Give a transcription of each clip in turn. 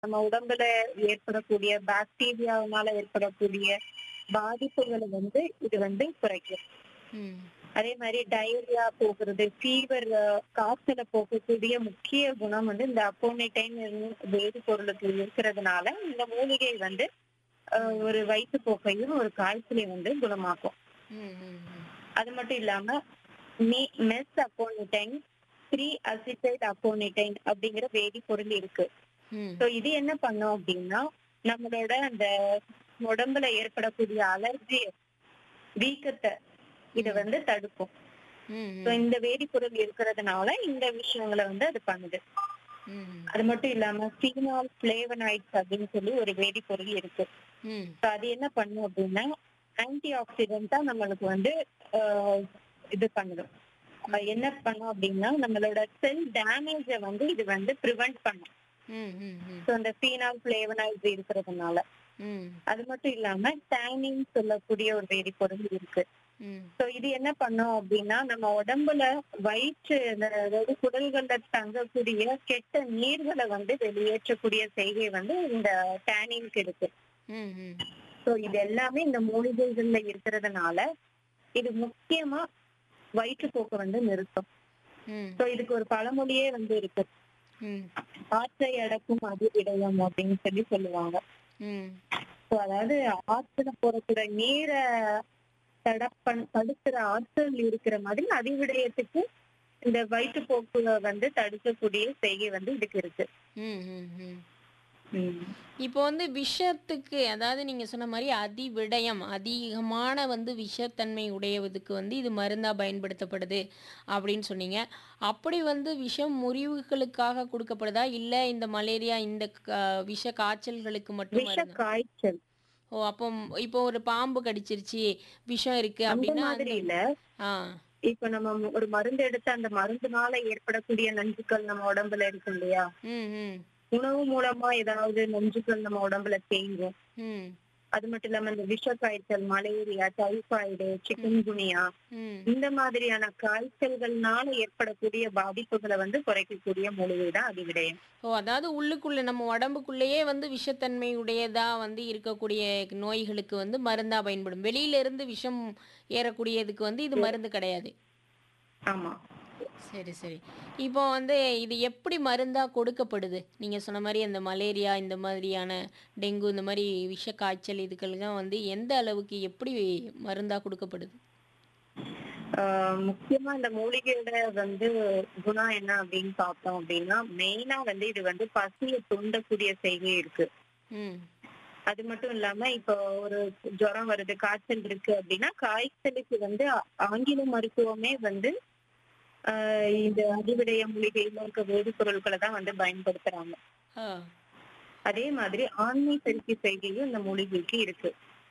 நம்ம உடம்புல ஏற்படக்கூடிய பாக்டீரியாவினால ஏற்படக்கூடிய பாதிப்புகளை வந்து இது வந்து குறைக்கும் ம் அதே மாதிரி டயரியா போகிறது ஃபீவர் காய்ச்சல போக்கக்கூடிய முக்கிய குணம் வந்து இந்த அப்போனைடைன் வேதிப்பொருளுக்கு இருக்கிறதுனால இந்த மூலிகை வந்து அஹ், ஒரு வயிற்றுப்போக்கையும் ஒரு காய்ச்சலையும் வந்து குணமாக்கும் ம் ம் ம். அது மட்டும் இல்லாம மீ மெஸ் அப்போனிடைன் த்ரீ அசிட்டைட் அப்போனிடைன் அப்படிங்கிற வேதிப்பொருள் இருக்கு ம் ஸோ இது என்ன பண்ணும் அப்படின்னா நம்மளோட அந்த உடம்புல ஏற்படக்கூடிய அலர்ஜி வீக்கத்தை இத வந்து தடுக்கும் ம் ஸோ இந்த வேதிப்பொருள் இருக்கிறதுனால இந்த விஷயங்களை வந்து அது பண்ணுது ம் அது மட்டும் இல்லாம ஃபீனால் பிளேவனாய்ட்ஸ் அப்படின்னு சொல்லி ஒரு வேதிப்பொருள் இருக்கு ம் ஸோ அது என்ன பண்ணும் அப்படின்னா ஆன்டி ஆக்சிடென்ட்டா நம்மளுக்கு வந்து ஆஹ், இது பண்ணிடும் அஹ் என்ன பண்ணும் அப்படின்னா நம்மளோட செல் டேமேஜை வந்து இது வந்து ப்ரிவென்ட் பண்ணும் ம் ம் ம் ஸோ அந்த ஃபீனால் பிளேவனாய்ட்ஸ் இருக்கிறதுனால ம் அது மட்டும் இல்லாம டேனிங் சொல்லக்கூடிய ஒரு வேதிப்பொருள் இருக்கு ம் சோ இது என்ன பண்ணும் அப்படின்னா நம்ம உடம்புல வயிற்று இந்த அதாவது குடல்கள்ல தங்கக்கூடிய கெட்ட நீர்களை வந்து வெளியேற்றக்கூடிய செய்கை வந்து இந்த டேனிங்க்கு இருக்கு ம் ம் சோ இது எல்லாமே இந்த மூலிகைகள்ல இருக்கிறதுனால இது முக்கியமா வயிற்றுப்போக்கு வந்து நிறுத்தும் ம் சோ இதுக்கு ஒரு பழமொழியே வந்து இருக்கு ம் ஆற்றை அடக்கும் அது விடயம் அப்படின்னு சொல்லி சொல்லுவாங்க ம் சோ அதாவது ஆற்றுல போறக்கூட நீரை தடப்பன் தடுக்கிற ஆற்றல் இருக்கிற மாதிரி அதிவிடயத்துக்கு இந்த வயிற்றுப்போக்கு வந்து தடுக்கக்கூடிய செய்கை வந்து இதுக்கு இருக்கு ம் ம் ம் ம். இப்போ வந்து விஷத்துக்கு அதாவது நீங்க சொன்ன மாதிரி அதிவிடயம் அதிகமான வந்து விஷத்தன்மை உடையதுக்கு வந்து இது மருந்தா பயன்படுத்தப்படுது அப்படின்னு சொன்னீங்க அப்படி வந்து விஷம் முறிவுகளுக்காக கொடுக்கப்படுதா இல்ல இந்த மலேரியா இந்த க- விஷ காய்ச்சல்களுக்கு மட்டும் விஷ மருந்து காய்ச்சல் ஓ அப்போ இப்போ ஒரு பாம்பு கடிச்சிருச்சு விஷம் இருக்கு அந்த அப்படின்னா மாதிரி அந்த- இல்ல ஆ இப்ப நம்ம ஒரு மருந்து எடுத்து அந்த மருந்துனால ஏற்படக்கூடிய நஞ்சுக்கள் நம்ம உடம்புல இருக்கு இல்லையா ம் ம் உணவு மூலமா ஏதாவது நஞ்சுக்கள் நம்ம உடம்புல தேங்கும் ம் அது மட்டும் இல்லாம இந்த விஷ காய்ச்சல் மலேரியா டைபாய்டு சிக்கன் குனியா ம் இந்த மாதிரியான காய்ச்சல்கள்னால ஏற்படக்கூடிய பாதிப்புகளை வந்து குறைக்கக்கூடிய மூலிகை தான் அதிவிடயம் ஓ அதாவது உள்ளுக்குள்ள நம்ம உடம்புக்குள்ளேயே வந்து விஷத்தன்மை உடையதா வந்து இருக்கக்கூடிய நோய்களுக்கு வந்து மருந்தா பயன்படும் வெளியில இருந்து விஷம் ஏறக்கூடியதுக்கு வந்து இது மருந்து கிடையாது ஆமா சரி சரி இப்போ வந்து இது எப்படி மருந்தா கொடுக்கப்படுது நீங்க சொன்ன மாதிரி அந்த மலேரியா இந்த மாதிரியான டெங்கு இந்த மாதிரி விஷ காய்ச்சல் இதுக்கெல்லாம் வந்து எந்த அளவுக்கு எப்படி மருந்தா கொடுக்கப்படுது ஆஹ் முக்கியமா இந்த மூலிகையோட வந்து குணம் என்ன அப்படின்னு பார்த்தோம் அப்படின்னா மெயினா வந்து இது வந்து பசியை தூண்டக்கூடிய செய்கை இருக்கு ம் அது மட்டும் இல்லாம இப்போ ஒரு ஜுரம் வருது காய்ச்சல் இருக்கு அப்படின்னா காய்ச்சலுக்கு வந்து ஆ- ஆங்கில மருத்துவமே வந்து ஆஹ் இந்த அதிவிடய மூலிகையில இருக்க வேதிப்பொருட்களை தான் வந்து பயன்படுத்துறாங்க ஆ அதே மாதிரி ஆண்மை பெருக்கி செய்கையும் இந்த மூலிகைக்கு இருக்கு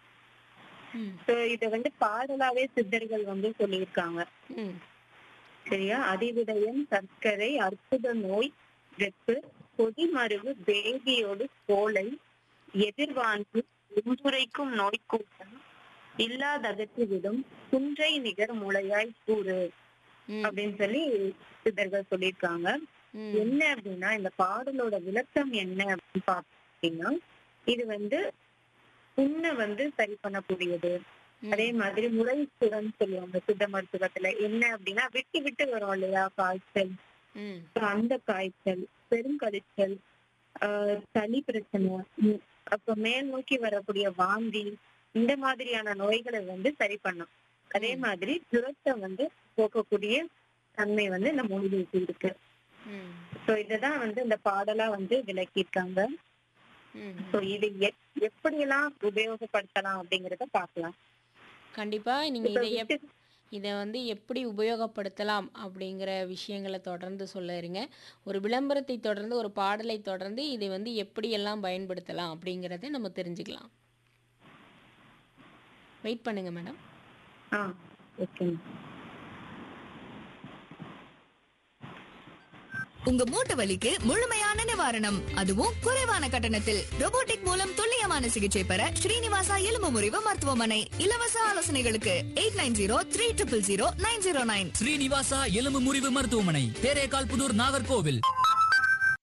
ம் So இத வந்து பாடலாவே சித்தர்கள் வந்து சொல்லியிருக்காங்க ம் சரியா அதிவிடயம் சர்க்கரை அற்புத நோய் வெப்பு கொடிமருவு வேதியோடு கோலை எதிர்வாங்கி இன்றுரைக்கும் நோய்க்கூட்டம் இல்லாதகற்றி விடும் குன்றை நிகர் முளையாய் கூறு ம் அப்படின்னு சொல்லி சித்தர்கள் சொல்லியிருக்காங்க ம் என்ன அப்படின்னா இந்த பாடலோட விளக்கம் என்ன அப்படின்னு பார்த்தீங்கன்னா இது வந்து புண்ணை வந்து சரி பண்ணக்கூடியது ம். அதே மாதிரி முறைசுடன் சொல்லுவாங்க சித்த மருத்துவத்துல என்ன அப்படின்னா விட்டு விட்டு வரும் இல்லையா காய்ச்சல் ம் So அந்த காய்ச்சல் பெருங்கழிச்சல் ஆஹ் சளி பிரச்சனை உம், அப்ப மேல் நோக்கி வரக்கூடிய வாந்தி இந்த மாதிரியான நோய்களை வந்து சரி பண்ணும் அதே ம். மாதிரி ஜுரத்தை வந்து போக்கக்கூடிய தன்மை வந்து இந்த மூலிகைக்கு இருக்கு ம் சோ இததான் வந்து இந்த பாடலா வந்து விளக்கியிருக்காங்க ம் சோ இது எ- எப்படியெல்லாம் உபயோகப்படுத்தலாம் அப்படிங்கறத பார்க்கலாம் கண்டிப்பா நீங்க இப்ப இதை எப் விட்டு- இதை வந்து எப்படி உபயோகப்படுத்தலாம் அப்படிங்கிற விஷயங்களை தொடர்ந்து சொல்ல இருங்க ஒரு விளம்பரத்தை தொடர்ந்து ஒரு பாடலை தொடர்ந்து இதை வந்து எப்படியெல்லாம் பயன்படுத்தலாம் அப்படிங்கிறத நம்ம தெரிஞ்சுக்கலாம் வெயிட் பண்ணுங்க மேடம் ஆ ஓகே உங்க மூட்டு வலிக்கு முழுமையான நிவாரணம் அதுவும் குறைவான கட்டணத்தில் robotic மூலம் துல்லியமான சிகிச்சை பெற ஸ்ரீனிவாசா எலும்பு முறிவு மருத்துவமனை இலவச ஆலோசனைகளுக்கு eight nine zero three triple zero nine zero nine Srinivasa எலும்பு முறிவு மருத்துவமனை தேரேகால் புதூர் நாகர்கோவில்